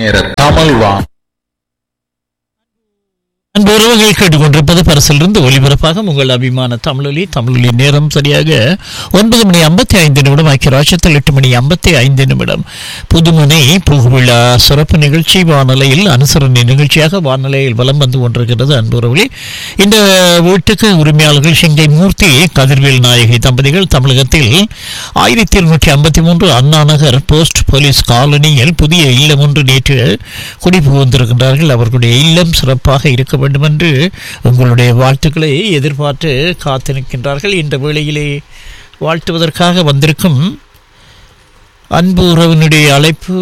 நேர தமிழ் வான் அன்பு உறவுகள் கேட்டுக்கொண்டிருப்பது பரிசிலிருந்து ஒலிபரப்பாக உங்கள் அபிமான தமிழொலி தமிழொலி நேரம் சரியாக ஒன்பது மணி ஐம்பத்தி ஐந்து நிமிடம் ஆக்கிய ராட்சத்தில் எட்டு மணி ஐம்பத்தி ஐந்து நிமிடம் புதுமனை புகுவிழா சிறப்பு நிகழ்ச்சி வானொலியில் அனுசரணை நிகழ்ச்சியாக வானொலியில் வலம் வந்து கொண்டிருக்கிறது அன்பு உறவுகளே இந்த வீட்டுக்கு உரிமையாளர்கள் சிங்கை மூர்த்தி கதிர்வேல் நாயகி தம்பதிகள் தமிழகத்தில் ஆயிரத்தி இருநூற்றி ஐம்பத்தி மூன்று அண்ணா நகர் போஸ்ட் போலீஸ் காலனியில் புதிய இல்லம் ஒன்று நேற்று குடிபுகுந்திருக்கின்றார்கள் அவர்களுடைய இல்லம் சிறப்பாக இருக்க வேண்டும் என்று உங்களுடைய வாழ்த்துக்களை எதிர்பார்த்து காத்து நிற்கின்றார்கள் இந்த வேளையிலே வாழ்த்துவதற்காக வந்திருக்கும் அன்பு உறவினுடைய அழைப்பு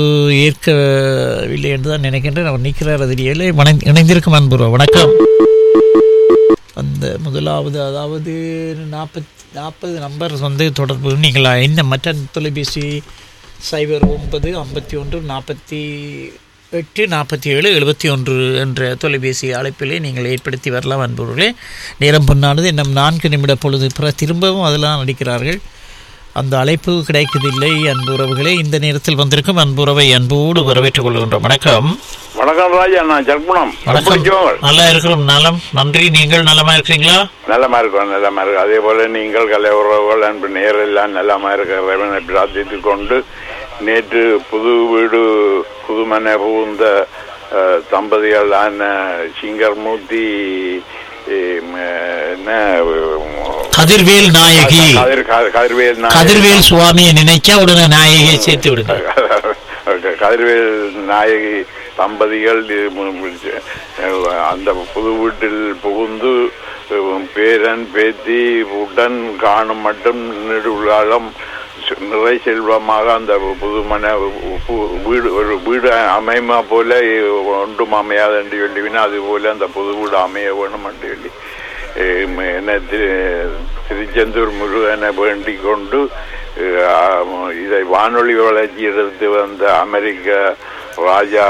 ஏற்கவில்லை என்று தான் நினைக்கின்றேன் அவர் நிற்கிறார் அதிலேயே வணங் இணைந்திருக்கும் அன்பு உறவு வணக்கம் அந்த முதலாவது அதாவது நாற்பத்தி நாற்பது நம்பர் வந்து தொடர்பு நீங்கள் என்ன மற்ற தொலைபேசி சைபர் ஒன்பது ஐம்பத்தி ஒன்று நாற்பத்தி எட்டு நாற்பத்தி ஏழு எழுபத்தி ஒன்று என்ற தொலைபேசி அழைப்பிலே நீங்கள் ஏற்படுத்தி வரலாம் அன்பர்களே நேரம் பொன்னானது இன்னும் நான்கு நிமிட பொழுது பிற திரும்பவும் அதெல்லாம் நடிக்கிறார்கள் அந்த அழைப்பு கிடைக்கவில்லை அன்பு உறவுகளே இந்த நேரத்தில் வந்திருக்கும் அன்புறவை அன்போடு வரவேற்றுக் கொள்கின்றோம் வணக்கம் வணக்கம் ராஜா நான் ஜர்க்குணம் வணக்கம் நல்லா இருக்கிறோம் நலம் நன்றி நீங்கள் நலமா இருக்கிறீங்களா நல்லமா இருக்கும் நல்லமா இருக்கும் அதே போல நீங்கள் கலை உறவுகள் அன்பு நேரெல்லாம் நல்லமா இருக்கிறவனை பிரார்த்தித்துக் கொண்டு நேற்று புது வீடு புதுமனை புகுந்த அஹ், தம்பதிகளான சிங்கர்மூர்த்தி எம், என்ன கதிர்வேல் நாயகி கதிர் கதிர்வேல் நாயகி. கதிர்வேல் சுவாமியை நினைச்சா உடனே நாயகியை சேர்த்து விடுங்க கதிர்வேல் நாயகி தம்பதிகள் இது மு- முடிச்சு, அஹ், அந்த புது வீட்டில் புகுந்து அஹ், பேரன் பேத்தி உடன் காணும் மட்டும் நெடுகாலம் சு- நிறை செல்வமாக அந்த புதுமனை பு- வீடு ஒரு வீடு அமைமா போல ஒன்றும் அமையாது என்று சொல்லிவினா அது போல அந்த புது வீடு அமைய வேணும் என்று சொல்லி அஹ், என்ன திரு- திருச்செந்தூர் முருகனை வேண்டிக் கொண்டு அஹ், இதை வானொலி வளர்ச்சி எடுத்து வந்த அமெரிக்க ராஜா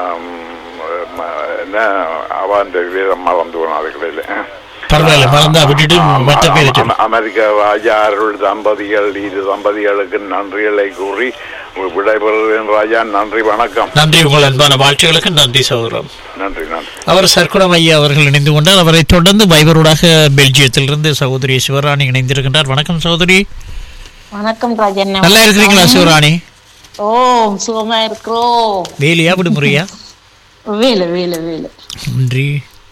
ம், என்ன அவன் வீரம் மறந்து போனான் அதுக்கிடையில பரவாயில்ல மறந்தா விட்டுட்டு மற்ற பேர் அம- அமெரிக்க ராஜா அருள் தம்பதிகள் இரு தம்பதிகளுக்கு நன்றிகளை கூறி விடைபெறுகிறேன் ராஜா நன்றி வணக்கம் நன்றி உங்கள் அன்பான வாழ்த்துகளுக்கு நன்றி சௌரம் நன்றி நன்றி அவர் சர்க்குணம் ஐயா அவர்கள் இணைந்து கொண்டார் அவரை தொடர்ந்து வைபரோடாக பெல்ஜியத்திலிருந்து சகோதரி சிவராணி இணைந்திருக்கின்றார் வணக்கம் சகோதரி வணக்கம் ராஜன் நல்லா இருக்கிறீங்களா சிவராணி ஓ சுகமா இருக்கிறோம் வேலையா விடுமுறையா வேலை வேலை வேலை நன்றி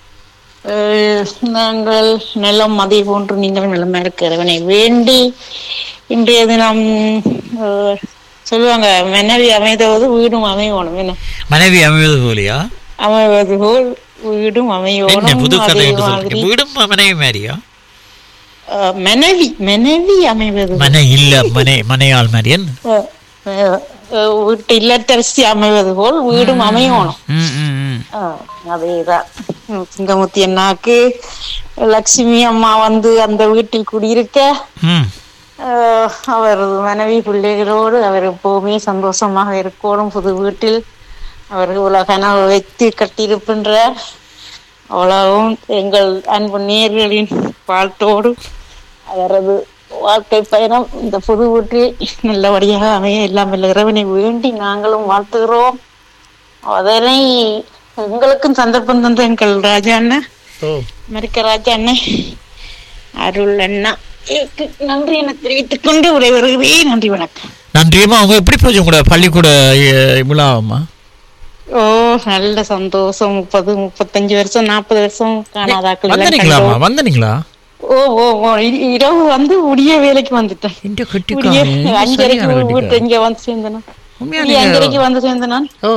அஹ், நாங்கள் நிலம் மதை போன்று நீங்கள் நிலமா இருக்கிறவனை வேண்டி இன்றைய தினம் அஹ், சொல்லுவாங்க மனைவி அமைதவது வீடும் அமையணும் என்ன மனைவி அமைவது போலியா அமைவது போல் வீடும் என்ன அமையணும் புது கதை அதே என்று மாதிரி சொல்றீங்க வீடும் மனைவி மாதிரியா அஹ், மனைவி மனைவி அமைவது மனை இல்ல மனை மனையாள் மாதிரியன் அஹ், அஹ், அஹ், வீட்டு இல்லத்தரசி அமைவது போல் வீடும் அமையணும் ம் ம் ம் ஆ, அதேதான் ம், சிங்கமுத்தி அண்ணாக்கு லட்சுமி அம்மா வந்து அந்த வீட்டில் குடியிருக்க ம் ஆஹ், அவர் மனைவி பிள்ளைகளோடு அவர் எப்பவுமே சந்தோஷமாக இருக்கணும் புது வீட்டில் அவர் உலகனவு வைத்து கட்டியிருக்கின்ற அவ்வளவும் எங்கள் அன்பு நேர்களின் வாழ்த்தோடு அவரது வாழ்க்கை பயணம் இந்த புது வீட்டில் நல்லபடியாக அமைய எல்லாம் வல்ல இறைவனை வேண்டி நாங்களும் வாழ்த்துகிறோம் அதனை உங்களுக்கும் சந்தர்ப்பம் தந்த எங்கள் ராஜா அண்ணன் ஓ அமெரிக்க ராஜா அண்ணன் அருள் அண்ணா இதுக்கு நன்றி என தெரிவித்துக் கொண்டு விடைபெறுகிறேன் நன்றி வணக்கம் நன்றியம்மா அவங்க எப்படி போச்சு உங்களோட பள்ளிக்கூட அஹ், விழாவம்மா ஓ நல்ல சந்தோஷம் முப்பது முப்பத்தஞ்சு வருஷம் நாற்பது வருஷம் காணாதாக்கள் எல்லாம் வந்தனீங்களாம்மா கண்டோம். வந்தனீங்களா ஓ ஓ ஓ இ- இரவு வந்து உடைய வேலைக்கு வந்துட்டேன் இந்த உடைய கட்டிக்காரன் அஞ்சரைக்கு சரியான வீட்டு கட்டிக்காரன். இங்க வந்து சேர்ந்தேன் உண்மையா உடைய நீங்க- அஞ்சரைக்கு வந்து சேர்ந்தேன் நான் ஓ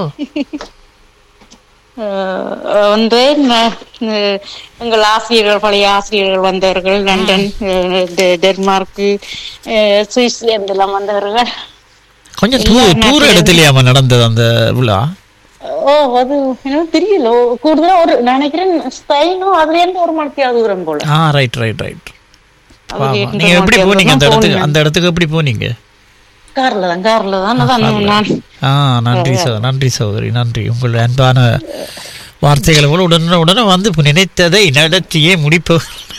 அஹ் வந்து ந- ந- எங்கள் ஆசிரியர்கள் பழைய ஆசிரியர்கள் வந்தவர்கள் லண்டன் அஹ் டெ- டென்மார்க் அஹ் சுவிட்சர்லாந்து எல்லாம் வந்தவர்கள் கொஞ்சம் தூ எல்லா தூர நாட்டிலும் இடத்துலயாம நடந்தது அந்த விழா ஓ அது எனக்கு தெரியல ஓ, கூடுதலா ஒரு நான் நினைக்கிறேன் ஸ்பெயினும் அதுல இருந்து ஒரு மணிக்கு தூரம் போல ஆ ரைட் ரைட் ரைட் அது எட்டு நீங்க எப்படி மணிக்கு போனீங்க அந்த தான் இடத்துக்கு போனேன். அந்த இடத்துக்கு எப்படி போனீங்க கார்ல தான் கார்ல தான் அதான் நான் ஆ நன்றி சோ நன்றி சகோதரி நன்றி உங்கள் அன்பான வார்த்தைகளை போல உடனே உடனே வந்து நினைத்ததை நடத்தியே முடிப்பு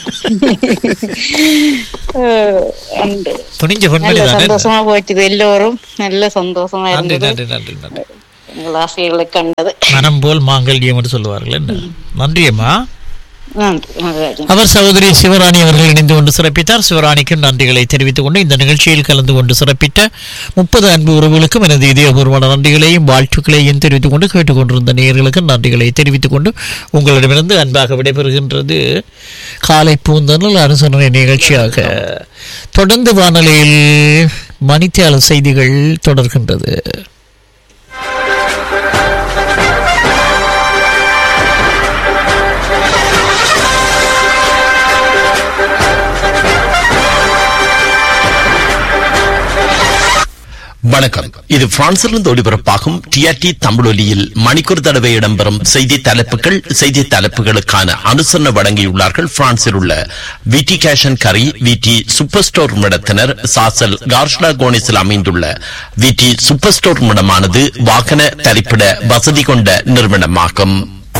அஹ், and துணிஞ்ச பெண்மணி நல்ல தானே சந்தோஷமா போச்சுது எல்லோரும் நல்ல சந்தோஷமா நன்றி இருந்தது நன்றி நன்றி நன்றி எங்கள் ஆசைகளை கண்டது மனம் போல் மாங்கல்யம் என்று சொல்லுவார்கள் என்ன நன்றி அம்மா நன்றி மகாராஜன் அவர் சகோதரி சிவராணி அவர்கள் இணைந்து கொண்டு சிறப்பித்தார் சிவராணிக்கும் நன்றிகளை தெரிவித்துக் கொண்டு இந்த நிகழ்ச்சியில் கலந்து கொண்டு சிறப்பித்த முப்பது அன்பு உறவுகளுக்கும் எனது இதயபூர்வமான நன்றிகளையும் வாழ்த்துக்களையும் தெரிவித்துக் கொண்டு கேட்டுக்கொண்டிருந்த நேயர்களுக்கு நன்றிகளை தெரிவித்துக் கொண்டு உங்களிடமிருந்து அன்பாக விடைபெறுகின்றது காலை பூந்தனல் அனுசரணை நிகழ்ச்சியாக தொடர்ந்து வானொலியில் மணித்தியால செய்திகள் தொடர்கின்றது வணக்கம் இது பிரான்சிலிருந்து ஒளிபரப்பாகும் டிஆர்டி தமிழொலியில் மணிக்கூர் தடவை இடம்பெறும் செய்தி தலைப்புகள் செய்தி தலைப்புகளுக்கான அனுசரணை வழங்கியுள்ளார்கள் பிரான்சில் உள்ள விடி கேஷன் கரி விடி சூப்பர் ஸ்டோர் மிடத்தினர் சாசல் கார்ஷ்லா கோனிஸில் அமைந்துள்ள விடி சூப்பர் ஸ்டோர் மிடமானது வாகன தரிப்பிட வசதி கொண்ட நிறுவனமாகும்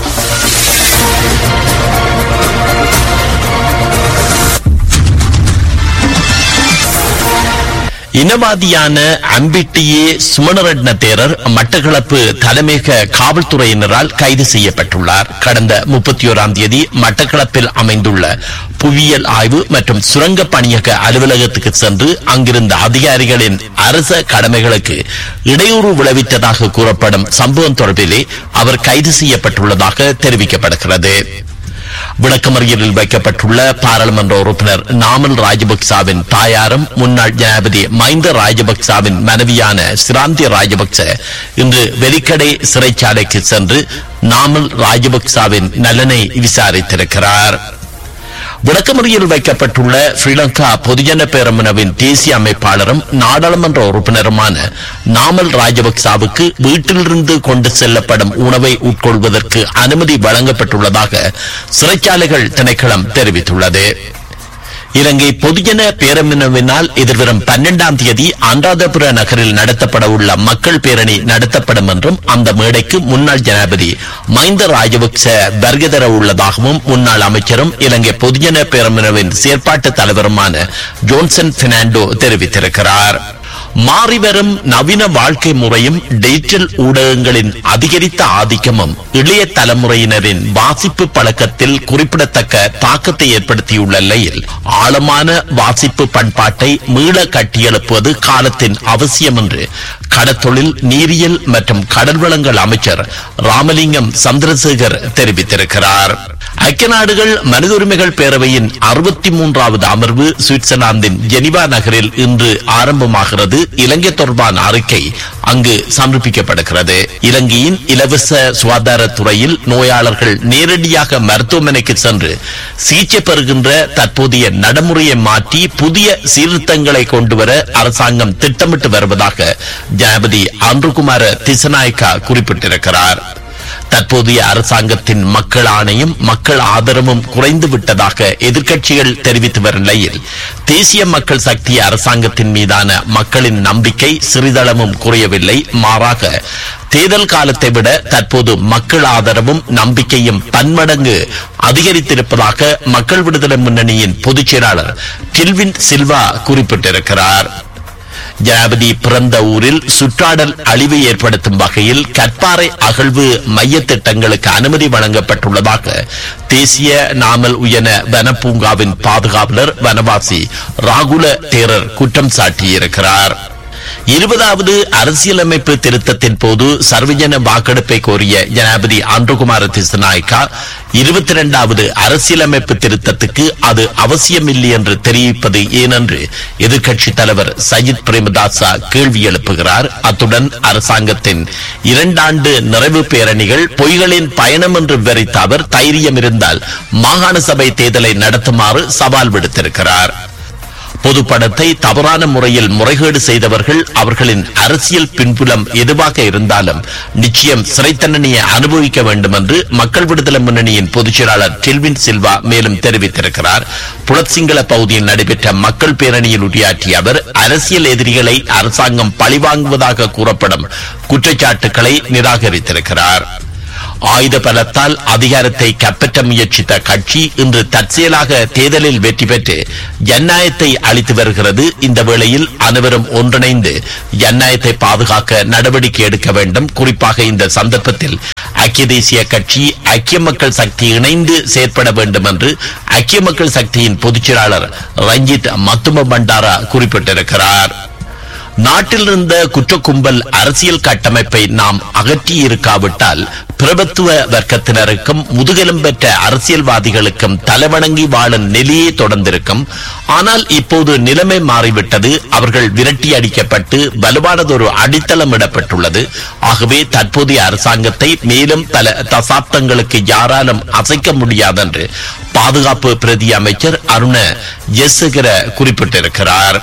இனவாதியான அம்பிட்டியே சுமணரட்ன தேரர் மட்டக்களப்பு தலைமையக காவல்துறையினரால் கைது செய்யப்பட்டுள்ளார் கடந்த முப்பத்தி ஓராம் தேதி மட்டக்களப்பில் அமைந்துள்ள புவியியல் ஆய்வு மற்றும் சுரங்க பணியக அலுவலகத்துக்கு சென்று அங்கிருந்த அதிகாரிகளின் அரச கடமைகளுக்கு இடையூறு விளைவித்ததாக கூறப்படும் சம்பவம் தொடர்பிலே அவர் கைது செய்யப்பட்டுள்ளதாக தெரிவிக்கப்படுகிறது விளக்கமறியலில் வைக்கப்பட்டுள்ள பாராளுமன்ற உறுப்பினர் நாமல் ராஜபக்சாவின் தாயாரும் முன்னாள் ஜனாதிபதி மைந்த ராஜபக்சாவின் மனைவியான சிராந்தி ராஜபக்ச இன்று வெலிக்கடை சிறைச்சாலைக்கு சென்று நாமல் ராஜபக்சாவின் நலனை விசாரித்திருக்கிறார் விளக்கமறியல் வைக்கப்பட்டுள்ள ஸ்ரீலங்கா பொதுஜன பேரமுனவின் தேசிய அமைப்பாளரும் நாடாளுமன்ற உறுப்பினருமான நாமல் ராஜபக்சாவுக்கு வீட்டிலிருந்து கொண்டு செல்லப்படும் உணவை உட்கொள்வதற்கு அனுமதி வழங்கப்பட்டுள்ளதாக சிறைச்சாலைகள் திணைக்களம் தெரிவித்துள்ளது இலங்கை பொதுஜன பேரமுனவினால் எதிர்வரும் பன்னெண்டாம் தேதி அனுராதபுர நகரில் நடத்தப்பட உள்ள மக்கள் பேரணி நடத்தப்படும் என்றும் அந்த மேடைக்கு முன்னாள் ஜனாதிபதி மைந்த ராஜபக்ச வருகை தர உள்ளதாகவும் முன்னாள் அமைச்சரும் இலங்கை பொதுஜன பேரமுனவின் செயற்பாட்டு தலைவருமான ஜோன்சன் பெர்னாண்டோ தெரிவித்திருக்கிறார் மாறிவரும் நவீன வாழ்க்கை முறையும் டிஜிட்டல் ஊடகங்களின் அதிகரித்த ஆதிக்கமும் இளைய தலைமுறையினரின் வாசிப்பு பழக்கத்தில் குறிப்பிடத்தக்க தாக்கத்தை ஏற்படுத்தியுள்ள நிலையில் ஆழமான வாசிப்பு பண்பாட்டை மீள கட்டியெழுப்புவது காலத்தின் அவசியம் என்று கடத்தொழில் நீரியல் மற்றும் கடல் வளங்கள் அமைச்சர் ராமலிங்கம் சந்திரசேகர் தெரிவித்திருக்கிறார் ஐக்கிய நாடுகள் மனித உரிமைகள் பேரவையின் அறுபத்தி மூன்றாவது அமர்வு சுவிட்சர்லாந்தின் ஜெனிவா நகரில் இன்று ஆரம்பமாகிறது இலங்கை தொடர்பான அறிக்கை அங்கு சமர்ப்பிக்கப்படுகிறது இலங்கையின் இலவச சுகாதாரத்துறையில் நோயாளர்கள் நேரடியாக மருத்துவமனைக்கு சென்று சிகிச்சை பெறுகின்ற தற்போதைய நடைமுறையை மாற்றி புதிய சீர்திருத்தங்களை கொண்டுவர அரசாங்கம் திட்டமிட்டு வருவதாக ஜனாபதி அன்றுகுமார திசநாயக்கா குறிப்பிட்டிருக்கிறார் தற்போதைய அரசாங்கத்தின் மக்கள் ஆணையம் மக்கள் ஆதரவும் குறைந்து விட்டதாக எதிர்க்கட்சிகள் தெரிவித்து வரும் நிலையில் தேசிய மக்கள் சக்தி அரசாங்கத்தின் மீதான மக்களின் நம்பிக்கை சிறிதளவும் குறையவில்லை மாறாக தேர்தல் காலத்தை விட தற்போது மக்கள் ஆதரவும் நம்பிக்கையும் பன்மடங்கு அதிகரித்திருப்பதாக மக்கள் விடுதலை முன்னணியின் பொதுச் செயலாளர் டில்வின் சில்வா குறிப்பிட்டிருக்கிறார் ஜனாபதி பிறந்த ஊரில் சுற்றாடல் அழிவை ஏற்படுத்தும் வகையில் கற்பாறை அகழ்வு மைய திட்டங்களுக்கு அனுமதி வழங்கப்பட்டுள்ளதாக தேசிய நாமல் உயன வனப்பூங்காவின் பாதுகாவலர் வனவாசி ராகுல தேரர் குற்றம் சாட்டியிருக்கிறார் இருபதாவது அரசியலமைப்பு திருத்தத்தின் போது சர்வஜன வாக்கெடுப்பை கோரிய ஜனாபதி அன்றுகுமார திசநாயக்கா இருபத்தி இரண்டாவது அரசியலமைப்பு திருத்தத்துக்கு அது அவசியமில்லை என்று தெரிவிப்பது ஏனென்று எதிர்க்கட்சி தலைவர் சஜித் பிரேமதாசா கேள்வி எழுப்புகிறார் அத்துடன் அரசாங்கத்தின் இரண்டாண்டு நிறைவு பேரணிகள் பொய்களின் பயணம் என்று விவரித்த அவர் தைரியம் இருந்தால் மாகாண சபை தேர்தலை நடத்துமாறு சவால் விடுத்திருக்கிறார் பொதுப்படத்தை தவறான முறையில் முறைகேடு செய்தவர்கள் அவர்களின் அரசியல் பின்புலம் எதுவாக இருந்தாலும் நிச்சயம் சிறை தண்டனையை அனுபவிக்க வேண்டும் என்று மக்கள் விடுதலை முன்னணியின் பொதுச் செயலாளர் டெல்வின் சில்வா மேலும் தெரிவித்திருக்கிறார் புலத்சிங்கள பகுதியில் நடைபெற்ற மக்கள் பேரணியில் உரையாற்றிய அவர் அரசியல் எதிரிகளை அரசாங்கம் பழிவாங்குவதாக கூறப்படும் குற்றச்சாட்டுக்களை நிராகரித்திருக்கிறார் ஆயுத பலத்தால் அதிகாரத்தை கைப்பற்ற முயற்சித்த கட்சி இன்று தற்செயலாக தேர்தலில் வெற்றி பெற்று ஜனநாயகத்தை அளித்து வருகிறது இந்த வேளையில் அனைவரும் ஒன்றிணைந்து ஜனநாயகத்தை பாதுகாக்க நடவடிக்கை எடுக்க வேண்டும் குறிப்பாக இந்த சந்தர்ப்பத்தில் ஐக்கிய தேசிய கட்சி ஐக்கிய மக்கள் சக்தி இணைந்து செயற்பட வேண்டும் என்று ஐக்கிய மக்கள் சக்தியின் பொதுச் செயலாளர் ரஞ்சித் மத்தும பண்டாரா குறிப்பிட்டிருக்கிறார் நாட்டில் இருந்த குற்ற கும்பல் அரசியல் கட்டமைப்பை நாம் அகற்றி இருக்காவிட்டால் பிரபத்துவ வர்க்கத்தினருக்கும் முதுகெலும் பெற்ற அரசியல்வாதிகளுக்கும் தலைவணங்கி வாழும் நிலையே தொடர்ந்திருக்கும் ஆனால் இப்போது நிலைமை மாறிவிட்டது அவர்கள் விரட்டி அடிக்கப்பட்டு வலுவானதொரு அடித்தளம் இடப்பட்டுள்ளது ஆகவே தற்போதைய அரசாங்கத்தை மேலும் பல தசாப்தங்களுக்கு யாராலும் அசைக்க முடியாதென்று பாதுகாப்பு பிரதி அமைச்சர் அருண ஜெசகர குறிப்பிட்டிருக்கிறார்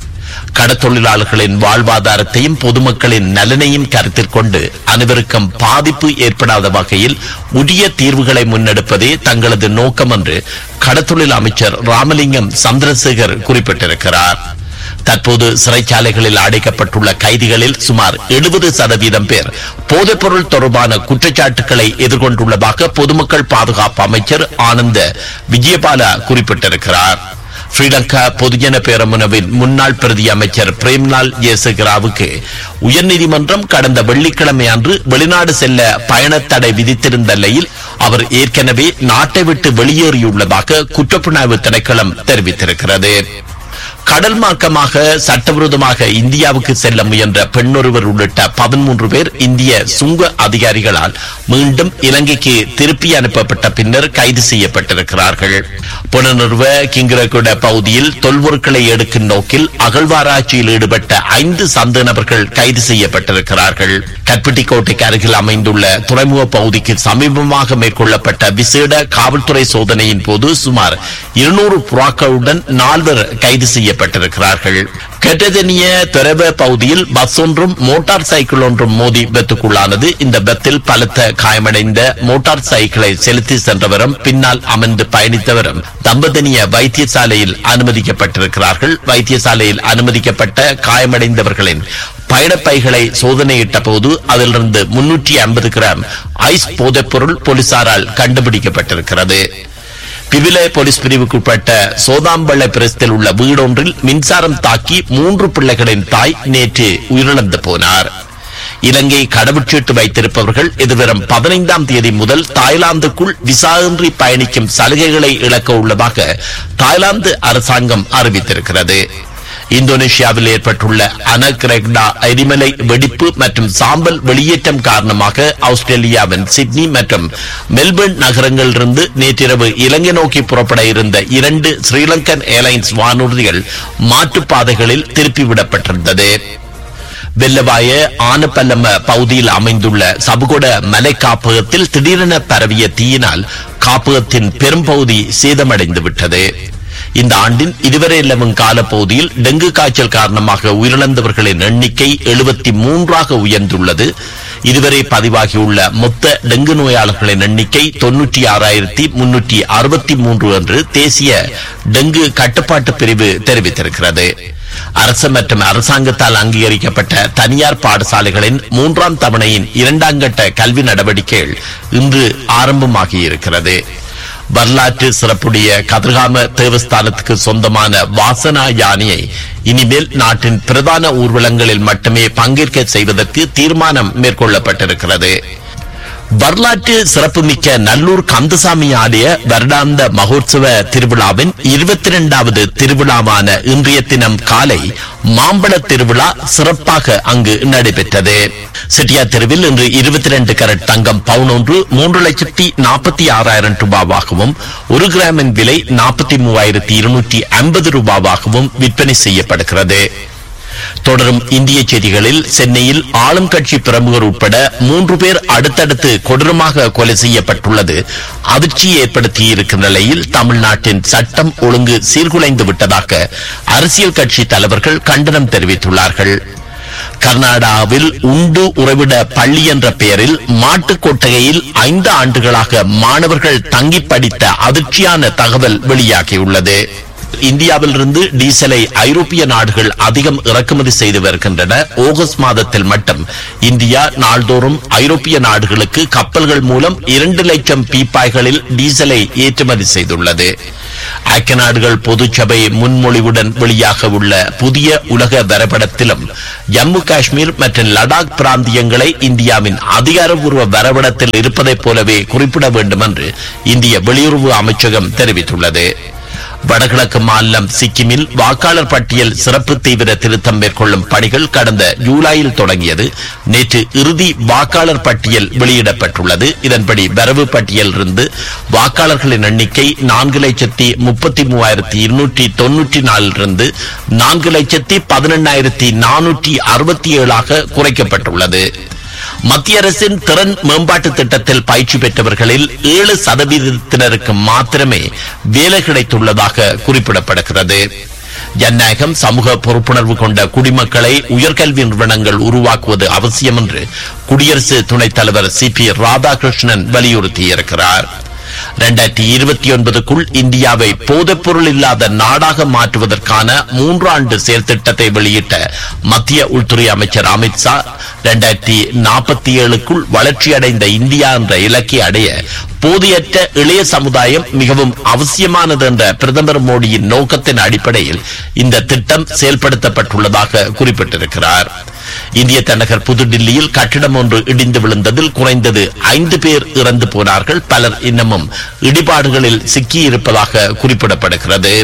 கடத்தொழிலாளர்களின் வாழ்வாதாரத்தையும் பொதுமக்களின் நலனையும் கருத்தில் கொண்டு அனைவருக்கும் பாதிப்பு ஏற்படாத வகையில் உரிய தீர்வுகளை முன்னெடுப்பதே தங்களது நோக்கம் என்று கடத்தொழில் அமைச்சர் ராமலிங்கம் சந்திரசேகர் குறிப்பிட்டிருக்கிறார் தற்போது சிறைச்சாலைகளில் அடைக்கப்பட்டுள்ள கைதிகளில் சுமார் எழுபது சதவீதம் பேர் போதைப்பொருள் தொடர்பான குற்றச்சாட்டுகளை எதிர்கொண்டுள்ளதாக பொதுமக்கள் பாதுகாப்பு அமைச்சர் ஆனந்த விஜயபால குறிப்பிட்டிருக்கிறார் ஸ்ரீலங்கா பொதுஜன பேரமுனவின் முன்னாள் பிரதி அமைச்சர் பிரேம்லால் ஜேசகிராவுக்கு உயர்நீதிமன்றம் கடந்த வெள்ளிக்கிழமை அன்று வெளிநாடு செல்ல பயணத் தடை விதித்திருந்த நிலையில் அவர் ஏற்கனவே நாட்டை விட்டு வெளியேறியுள்ளதாக குற்றப்புலனாய்வு திணைக்களம் தெரிவித்திருக்கிறது கடல் மார்க்கமாக சட்டவிரோதமாக இந்தியாவுக்கு செல்ல முயன்ற பெண்ணொருவர் உள்ளிட்ட பதிமூன்று பேர் இந்திய சுங்க அதிகாரிகளால் மீண்டும் இலங்கைக்கு திருப்பி அனுப்பப்பட்ட பின்னர் கைது செய்யப்பட்டிருக்கிறார்கள் புனர்நிறுவ கிங்கிரகுட பகுதியில் தொல்பொருட்களை எடுக்கும் நோக்கில் அகழ்வாராய்ச்சியில் ஈடுபட்ட ஐந்து சந்த நபர்கள் கைது செய்யப்பட்டிருக்கிறார்கள் கற்பிட்டிக்கோட்டைக்கு அருகில் அமைந்துள்ள துறைமுக பகுதிக்கு சமீபமாக மேற்கொள்ளப்பட்ட விசேட காவல்துறை சோதனையின் போது சுமார் இருநூறு புறாக்களுடன் நால்வர் கைது செய்யப்பட்டிருக்கிறார்கள் கெட்டதெனிய துறவ பகுதியில் பஸ் ஒன்றும் மோட்டார் சைக்கிள் ஒன்றும் மோதி விபத்துக்குள்ளானது இந்த விபத்தில் பலத்த காயமடைந்த மோட்டார் சைக்கிளை செலுத்தி சென்றவரும் பின்னால் அமர்ந்து பயணித்தவரும் தம்பதனிய வைத்தியசாலையில் அனுமதிக்கப்பட்டிருக்கிறார்கள் வைத்தியசாலையில் அனுமதிக்கப்பட்ட காயமடைந்தவர்களின் பயணப்பைகளை சோதனையிட்ட போது அதிலிருந்து முன்னூற்றி ஐம்பது கிராம் ஐஸ் போதைப்பொருள் போலீசாரால் கண்டுபிடிக்கப்பட்டிருக்கிறது பிவிலே போலீஸ் பிரிவுக்குட்பட்ட சோதாம்பள்ளை பிரஸ்தில் உள்ள வீடொன்றில் மின்சாரம் தாக்கி மூன்று பிள்ளைகளின் தாய் நேற்று உயிரிழந்து போனார் இலங்கை கடவுச்சீட்டு வைத்திருப்பவர்கள் எதிர்வரும் பதினைந்தாம் தேதி முதல் தாய்லாந்துக்குள் விசாயின்றி பயணிக்கும் சலுகைகளை இழக்க உள்ளதாக தாய்லாந்து அரசாங்கம் அறிவித்திருக்கிறது இந்தோனேஷியாவில் ஏற்பட்டுள்ள அனக்ரெக்டா எரிமலை வெடிப்பு மற்றும் சாம்பல் வெளியேற்றம் காரணமாக ஆஸ்திரேலியாவின் சிட்னி மற்றும் மெல்பர்ன் நகரங்களிலிருந்து நேற்றிரவு இலங்கை நோக்கி புறப்பட இருந்த இரண்டு ஸ்ரீலங்கன் ஏர்லைன்ஸ் வானூர்திகள் மாற்றுப்பாதைகளில் திருப்பிவிடப்பட்டிருந்தது வெள்ளவாய ஆனப்பல்லம பகுதியில் அமைந்துள்ள சபுகொட மலை காப்பகத்தில் திடீரென பரவிய தீயினால் காப்பகத்தின் பெரும்பகுதி சேதமடைந்து விட்டது இந்த ஆண்டின் இதுவரை நிலவும் காலப்பகுதியில் டெங்கு காய்ச்சல் காரணமாக உயிரிழந்தவர்களின் எண்ணிக்கை எழுபத்தி மூன்றாக உயர்ந்துள்ளது இதுவரை பதிவாகியுள்ள மொத்த டெங்கு நோயாளர்களின் எண்ணிக்கை தொன்னூற்றி ஆறாயிரத்தி முன்னூற்றி அறுபத்தி மூன்று என்று தேசிய டெங்கு கட்டுப்பாட்டு பிரிவு தெரிவித்திருக்கிறது அரசு மற்றும் அரசாங்கத்தால் அங்கீகரிக்கப்பட்ட தனியார் பாடசாலைகளின் மூன்றாம் தவணையின் இரண்டாம் கட்ட கல்வி நடவடிக்கைகள் இன்று ஆரம்பமாகியிருக்கிறது வரலாற்று சிறப்புடைய கதிர்காம தேவஸ்தானத்துக்கு சொந்தமான வாசனா யானையை இனிமேல் நாட்டின் பிரதான ஊர்வலங்களில் மட்டுமே பங்கேற்க செய்வதற்கு தீர்மானம் மேற்கொள்ளப்பட்டிருக்கிறது வரலாற்று சிறப்புமிக்க நல்லூர் கந்தசாமி ஆலய வருடாந்த மகோத்சவ திருவிழாவின் இருபத்தி இரண்டாவது திருவிழாவான இன்றைய தினம் காலை மாம்பழ திருவிழா சிறப்பாக அங்கு நடைபெற்றது செட்டியார் தெருவில் இன்று இருபத்தி இரண்டு கரட் தங்கம் பவுன் ஒன்று மூன்று லட்சத்தி நாற்பத்தி ஆறாயிரம் ரூபாவாகவும் ஒரு கிராமின் விலை நாற்பத்தி மூவாயிரத்தி இருநூற்றி ஐம்பது ரூபாவாகவும் விற்பனை செய்யப்படுகிறது தொடரும் இந்திய செய்திகளில் சென்னையில் ஆளும் கட்சி பிரமுகர் உட்பட மூன்று பேர் அடுத்தடுத்து கொடூரமாக கொலை செய்யப்பட்டுள்ளது அதிர்ச்சியை ஏற்படுத்தி இருக்கும் நிலையில் தமிழ்நாட்டின் சட்டம் ஒழுங்கு சீர்குலைந்து விட்டதாக அரசியல் கட்சி தலைவர்கள் கண்டனம் தெரிவித்துள்ளார்கள் கர்நாடகாவில் உண்டு உறைவிட பள்ளி என்ற பெயரில் மாட்டுக் கொட்டகையில் ஐந்து ஆண்டுகளாக மாணவர்கள் தங்கி படித்த அதிர்ச்சியான தகவல் வெளியாகியுள்ளது இந்தியாவிலிருந்து டீசலை ஐரோப்பிய நாடுகள் அதிகம் இறக்குமதி செய்து வருகின்றன ஆகஸ்ட் மாதத்தில் மட்டும் இந்தியா நாள்தோறும் ஐரோப்பிய நாடுகளுக்கு கப்பல்கள் மூலம் இரண்டு லட்சம் பீப்பாய்களில் டீசலை ஏற்றுமதி செய்துள்ளது ஐக்கிய நாடுகள் பொதுச்சபை முன்மொழிவுடன் வெளியாக உள்ள புதிய உலக வரைபடத்திலும் ஜம்மு காஷ்மீர் மற்றும் லடாக் பிராந்தியங்களை இந்தியாவின் அதிகாரப்பூர்வ வரைபடத்தில் இருப்பதைப் போலவே குறிப்பிட வேண்டும் என்று இந்திய வெளியுறவு அமைச்சகம் தெரிவித்துள்ளது வடகிழக்கு மாநிலம் சிக்கிமில் வாக்காளர் பட்டியல் சிறப்பு தீவிர திருத்தம் மேற்கொள்ளும் பணிகள் கடந்த ஜூலையில் தொடங்கியது நேற்று இறுதி வாக்காளர் பட்டியல் வெளியிடப்பட்டுள்ளது இதன்படி வரவு பட்டியல் இருந்து வாக்காளர்களின் எண்ணிக்கை நான்கு லட்சத்தி முப்பத்தி மூவாயிரத்தி இருநூற்றி தொன்னூற்றி நாலிலிருந்து நான்கு லட்சத்தி பதினெண்ணாயிரத்தி நானூற்றி அறுபத்தி ஏழாக குறைக்கப்பட்டுள்ளது மத்திய அரசின் திறன் மேம்பாட்டு திட்டத்தில் பயிற்சி பெற்றவர்களில் ஏழு சதவீதத்தினருக்கு மாத்திரமே வேலை கிடைத்துள்ளதாக குறிப்பிடப்படுகிறது ஜனநாயகம் சமூக பொறுப்புணர்வு கொண்ட குடிமக்களை உயர்கல்வி நிறுவனங்கள் உருவாக்குவது அவசியம் என்று குடியரசு துணைத் தலைவர் சி பி ராதாகிருஷ்ணன் வலியுறுத்தியிருக்கிறார் இரண்டாயிரத்தி இருபத்தி ஒன்பதுக்குள் இந்தியாவை போதைப்பொருள் இல்லாத நாடாக மாற்றுவதற்கான மூன்றாண்டு செயல் திட்டத்தை வெளியிட்ட மத்திய உள்துறை அமைச்சர் அமித்ஷா இரண்டாயிரத்தி நாற்பத்தி ஏழுக்குள் வளர்ச்சியடைந்த இந்தியா என்ற இலக்கை அடைய போதையற்ற இளைய சமுதாயம் மிகவும் அவசியமானது என்ற பிரதமர் மோடியின் நோக்கத்தின் அடிப்படையில் இந்த திட்டம் செயல்படுத்தப்பட்டுள்ளதாக குறிப்பிட்டிருக்கிறார் இந்திய தலைநகர் புதுடில்லியில் கட்டிடம் ஒன்று இடிந்து விழுந்ததில் குறைந்தது ஐந்து பேர் இறந்து போனார்கள் பலர் இன்னமும் இடிபாடுகளில் சிக்கியிருப்பதாக குறிப்பிடப்படுகிறது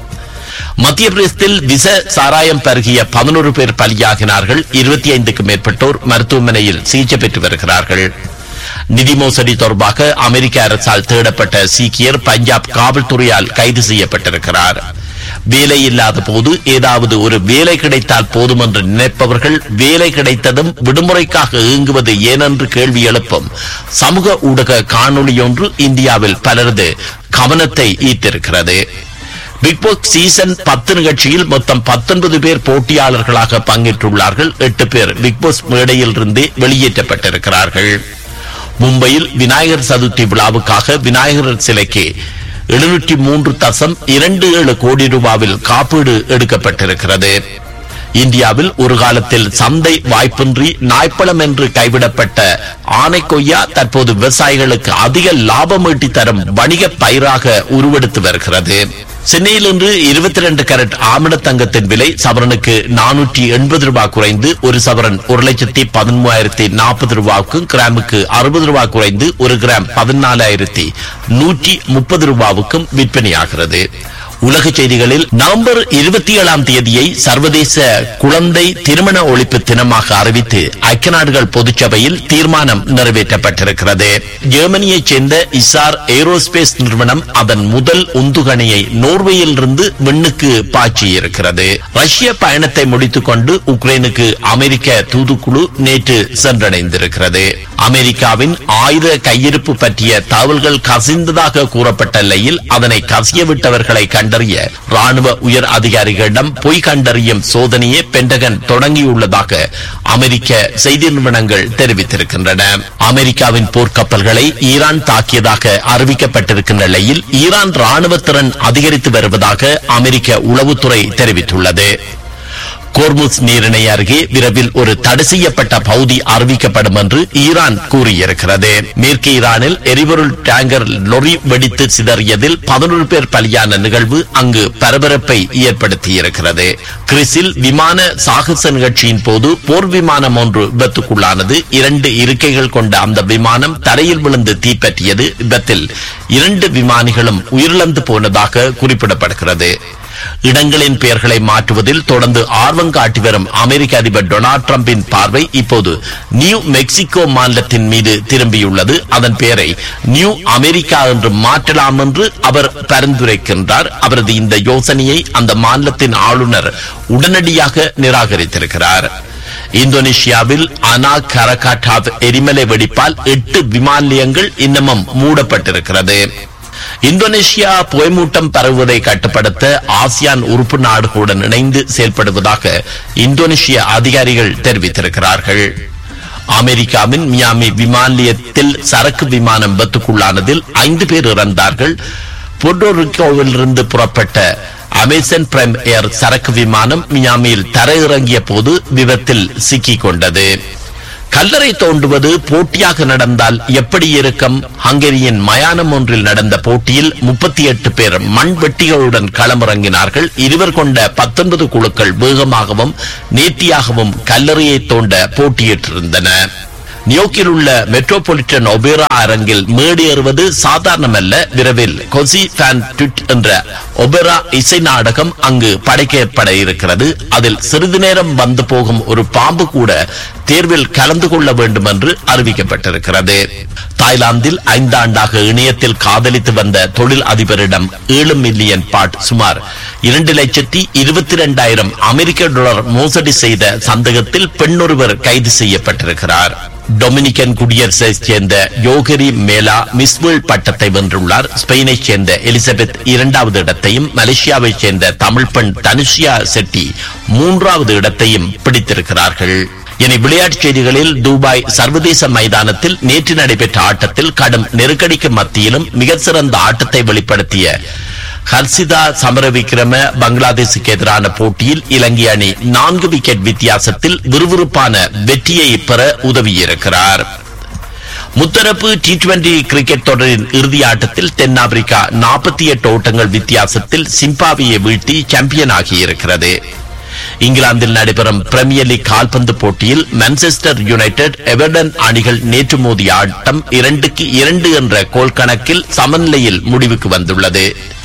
மத்திய பிரதேசத்தில் விச சாராயம் பருகிய பதினோரு பேர் பலியாகினார்கள் இருபத்தி ஐந்துக்கு மேற்பட்டோர் மருத்துவமனையில் சிகிச்சை பெற்று வருகிறார்கள் நிதி மோசடி தொடர்பாக அமெரிக்க அரசால் தேடப்பட்ட சீக்கியர் பஞ்சாப் காவல்துறையால் கைது செய்யப்பட்டிருக்கிறார் வேலை இல்லாத போது ஏதாவது ஒரு வேலை கிடைத்தால் போதும் என்று நினைப்பவர்கள் வேலை கிடைத்ததும் விடுமுறைக்காக இயங்குவது ஏனென்று கேள்வி எழுப்பும் சமூக ஊடக காணொளி ஒன்று இந்தியாவில் பலரது கவனத்தை ஈர்த்திருக்கிறது பிக் பாஸ் சீசன் பத்து நிகழ்ச்சியில் மொத்தம் பத்தொன்பது பேர் போட்டியாளர்களாக பங்கேற்றுள்ளார்கள் எட்டு பேர் பிக் பாஸ் மேடையில் இருந்து வெளியேற்றப்பட்டிருக்கிறார்கள் மும்பையில் விநாயகர் சதுர்த்தி விழாவுக்காக விநாயகர் சிலைக்கு எழுநூற்றி மூன்று தசம் இரண்டு ஏழு கோடி ரூபாவில் காப்பீடு எடுக்கப்பட்டிருக்கிறது இந்தியாவில் ஒரு காலத்தில் சந்தை வாய்ப்பின்றி நாய்ப்பழம் என்று கைவிடப்பட்ட ஆனைக்கொய்யா தற்போது விவசாயிகளுக்கு அதிக லாபம் ஈட்டி தரும் வணிக பயிராக உருவெடுத்து வருகிறது சென்னையில் இன்று இருபத்தி ரெண்டு கேரட் ஆமண தங்கத்தின் விலை சவரனுக்கு நானூற்றி எண்பது ரூபாய் குறைந்து ஒரு சவரன் ஒரு லட்சத்தி பதிமூவாயிரத்தி நாற்பது ரூபாய்க்கும் கிராமுக்கு அறுபது ரூபாய் குறைந்து ஒரு கிராம் பதினாலாயிரத்தி நூற்றி முப்பது ரூபாவுக்கும் விற்பனையாகிறது உலக செய்திகளில் நவம்பர் இருபத்தி ஏழாம் தேதியை சர்வதேச குழந்தை திருமண ஒழிப்பு தினமாக அறிவித்து ஐக்கிய நாடுகள் பொதுச்சபையில் தீர்மானம் நிறைவேற்றப்பட்டிருக்கிறது ஜெர்மனியைச் சேர்ந்த இசார் ஏரோஸ்பேஸ் நிறுவனம் அதன் முதல் உந்துகணையை நோர்வேயில் இருந்து விண்ணுக்கு பாய்ச்சியிருக்கிறது ரஷ்ய பயணத்தை முடித்துக் கொண்டு உக்ரைனுக்கு அமெரிக்க தூதுக்குழு நேற்று சென்றடைந்திருக்கிறது அமெரிக்காவின் ஆயுத கையிருப்பு பற்றிய தகவல்கள் கசிந்ததாக கூறப்பட்ட நிலையில் அதனை கசிய விட்டவர்களை கண்டறிய ராணுவ உயர் அதிகாரிகளிடம் பொய் கண்டறியும் சோதனையை பென்டகன் தொடங்கியுள்ளதாக அமெரிக்க செய்தி நிறுவனங்கள் தெரிவித்திருக்கின்றன அமெரிக்காவின் போர்க்கப்பல்களை ஈரான் தாக்கியதாக அறிவிக்கப்பட்டிருக்கின்ற நிலையில் ஈரான் ராணுவ திறன் அதிகரித்து வருவதாக அமெரிக்க உளவுத்துறை தெரிவித்துள்ளது கோர்முஸ் நீரிணை அருகே விரைவில் ஒரு தடை செய்யப்பட்ட பகுதி அறிவிக்கப்படும் என்று ஈரான் கூறியிருக்கிறது மேற்கு ஈரானில் எரிபொருள் டேங்கர் லொரி வெடித்து சிதறியதில் பதினொரு பேர் பலியான நிகழ்வு அங்கு பரபரப்பை ஏற்படுத்தியிருக்கிறது கிறிஸில் விமான சாகச நிகழ்ச்சியின் போது போர் விமானம் ஒன்று விபத்துக்குள்ளானது இரண்டு இருக்கைகள் கொண்ட அந்த விமானம் தரையில் விழுந்து தீப்பற்றியது விபத்தில் இரண்டு விமானிகளும் உயிரிழந்து போனதாக குறிப்பிடப்படுகிறது இடங்களின் பெயர்களை மாற்றுவதில் தொடர்ந்து ஆர்வம் காட்டி வரும் அமெரிக்க அதிபர் டொனால்ட் டிரம்பின் பார்வை இப்போது நியூ மெக்சிகோ மாநிலத்தின் மீது திரும்பியுள்ளது அதன் பெயரை நியூ அமெரிக்கா என்று மாற்றலாம் என்று அவர் பரிந்துரைக்கின்றார் அவரது இந்த யோசனையை அந்த மாநிலத்தின் ஆளுநர் உடனடியாக நிராகரித்திருக்கிறார் இந்தோனேஷியாவில் அனா கரகாட்டாவ் எரிமலை வெடிப்பால் எட்டு விமான நிலையங்கள் இன்னமும் மூடப்பட்டிருக்கிறது இந்தோனேஷியா புகைமூட்டம் பரவுவதை கட்டுப்படுத்த ஆசியான் உறுப்பு நாடுகளுடன் இணைந்து செயல்படுவதாக இந்தோனேஷிய அதிகாரிகள் தெரிவித்திருக்கிறார்கள் அமெரிக்காவின் மியாமி விமான நிலையத்தில் சரக்கு விமானம் விபத்துக்குள்ளானதில் ஐந்து பேர் இறந்தார்கள் பொர்டோரிக்கோவிலிருந்து புறப்பட்ட அமேசன் பிரைம் ஏர் சரக்கு விமானம் மியாமியில் தரையிறங்கிய போது விபத்தில் சிக்கிக் கொண்டது கல்லறை தோண்டுவது போட்டியாக நடந்தால் எப்படி இருக்கும் ஹங்கேரியின் மயானம் ஒன்றில் நடந்த போட்டியில் முப்பத்தி எட்டு பேர் மண் வெட்டிகளுடன் களமிறங்கினார்கள் இருவர் கொண்ட பத்தொன்பது குழுக்கள் வேகமாகவும் நேர்த்தியாகவும் கல்லறையை தோண்ட போட்டியிட்டிருந்தன நியோக்கில் உள்ள மெட்ரோபாலிட்டன் ஒபேரா அரங்கில் மேடேறுவது சாதாரணமல்ல விரைவில் கொசி ஃபேன் ட்விட் என்ற ஒபேரா இசை நாடகம் அங்கு படைக்கப்பட இருக்கிறது அதில் சிறிது நேரம் வந்து போகும் ஒரு பாம்பு கூட தேர்வில் கலந்து கொள்ள வேண்டும் என்று அறிவிக்கப்பட்டிருக்கிறது தாய்லாந்தில் ஐந்தாண்டாக இணையத்தில் காதலித்து வந்த தொழில் அதிபரிடம் ஏழு மில்லியன் பாட் சுமார் இரண்டு லட்சத்தி இருபத்தி இரண்டாயிரம் அமெரிக்க டாலர் மோசடி செய்த சந்தேகத்தில் பெண்ணொருவர் கைது செய்யப்பட்டிருக்கிறார் டொமினிக்கன் குடியரசைச் சேர்ந்த யோகரி மேலா மிஸ்வேல் பட்டத்தை வென்றுள்ளார் ஸ்பெயினைச் சேர்ந்த எலிசபெத் இரண்டாவது இடத்தையும் மலேசியாவைச் சேர்ந்த தமிழ் பெண் தனுஷியா செட்டி மூன்றாவது இடத்தையும் பிடித்திருக்கிறார்கள் இனி விளையாட்டுச் செய்திகளில் துபாய் சர்வதேச மைதானத்தில் நேற்று நடைபெற்ற ஆட்டத்தில் கடும் நெருக்கடிக்கு மத்தியிலும் மிக சிறந்த ஆட்டத்தை வெளிப்படுத்திய ஹர்சிதா சமரவிக்ரம பங்களாதேசுக்கு எதிரான போட்டியில் இலங்கை அணி நான்கு விக்கெட் வித்தியாசத்தில் விறுவிறுப்பான வெற்றியை பெற உதவியிருக்கிறார் முத்தரப்பு டி டுவெண்டி கிரிக்கெட் தொடரின் இறுதி ஆட்டத்தில் தென்னாப்பிரிக்கா நாற்பத்தி எட்டு ஓட்டங்கள் வித்தியாசத்தில் சிம்பாவியை வீழ்த்தி சாம்பியன் ஆகியிருக்கிறது இங்கிலாந்தில் நடைபெறும் பிரீமியர் லீக் கால்பந்து போட்டியில் மான்செஸ்டர் யுனைடெட் எவர்டன் அணிகள் நேற்று மோதிய ஆட்டம் இரண்டுக்கு இரண்டு என்ற கோல் கணக்கில் சமநிலையில் முடிவுக்கு வந்துள்ளது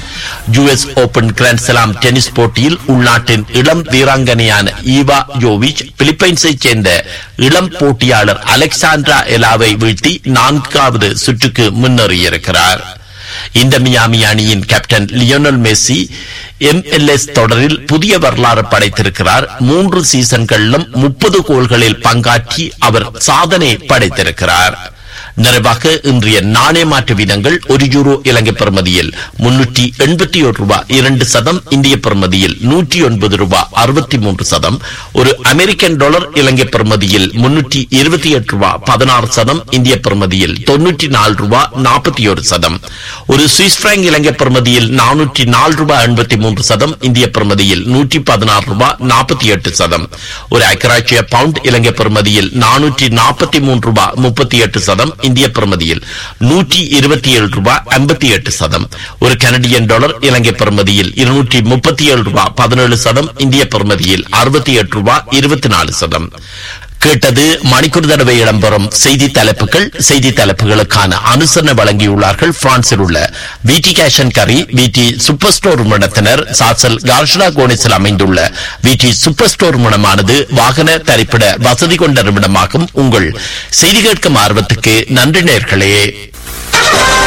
யுஎஸ் ஓபன் கிராண்ட்ஸ்லாம் டென்னிஸ் போட்டியில் உள்நாட்டின் இளம் வீராங்கனையான ஈவா யோவிச் பிலிப்பைன்ஸைச் சேர்ந்த இளம் போட்டியாளர் அலெக்சாண்ட்ரா எலாவை வீழ்த்தி நான்காவது சுற்றுக்கு முன்னேறியிருக்கிறார் இந்த மியாமி அணியின் கேப்டன் லியோனல் மெஸ்ஸி எம்எல்எஸ் தொடரில் புதிய வரலாறு படைத்திருக்கிறார் மூன்று சீசன்களிலும் முப்பது கோல்களில் பங்காற்றி அவர் சாதனை படைத்திருக்கிறார் நிறைவாக இன்றைய நாணய மாற்று வீதங்கள் ஒரு யூரோ இலங்கை பெறுமதியில் முன்னூற்றி எண்பத்தி ஒரு ரூபாய் இரண்டு சதம் இந்திய பெறுமதியில் நூற்றி ஒன்பது ரூபாய் அறுபத்தி மூன்று சதம் ஒரு அமெரிக்கன் டாலர் இலங்கை பெறுமதியில் முன்னூற்றி இருபத்தி எட்டு ரூபாய் பதினாறு சதம் இந்திய பெறுமதியில் தொன்னூற்றி நாலு ரூபாய் நாற்பத்தி ஒரு சதம் ஒரு சுவிஸ் பிராங்க் இலங்கை பெறுமதியில் நானூற்றி நாலு ரூபாய் எண்பத்தி மூன்று சதம் இந்திய பெறுமதியில் நூற்றி பதினாறு ரூபாய் நாற்பத்தி எட்டு சதம் ஒரு அக்கராட்சிய பவுண்ட் இலங்கை பெறுமதியில் நானூற்றி நாற்பத்தி மூன்று ரூபாய் முப்பத்தி எட்டு சதம் இந்திய பிரமதியில் நூற்றி இருபத்தி ஏழு ரூபாய் ஐம்பத்தி எட்டு சதம் ஒரு கனடியன் டாலர் இலங்கை பிரமதியில் இருநூற்றி முப்பத்தி ஏழு ரூபாய் பதினேழு சதம் இந்திய பிரமதியில் அறுபத்தி எட்டு ரூபாய் இருபத்தி நாலு சதம் கேட்டது மணிக்கூர் தடவை இடம்பெறும் செய்தி தலைப்புகள் செய்தி தலைப்புகளுக்கான அனுசரணை வழங்கியுள்ளார்கள் பிரான்சில் உள்ள விடி கேஷன் கரி விடி சூப்பர் ஸ்டோர் நிறுவனத்தினர் சாசல் கார்ஷனா கோனிஸில் அமைந்துள்ள விடி சூப்பர் ஸ்டோர் நிறுவனமானது வாகன தரிப்பிட வசதி கொண்ட நிறுவனமாகும் உங்கள் செய்தி கேட்கும் ஆர்வத்துக்கு நன்றி நேர்களே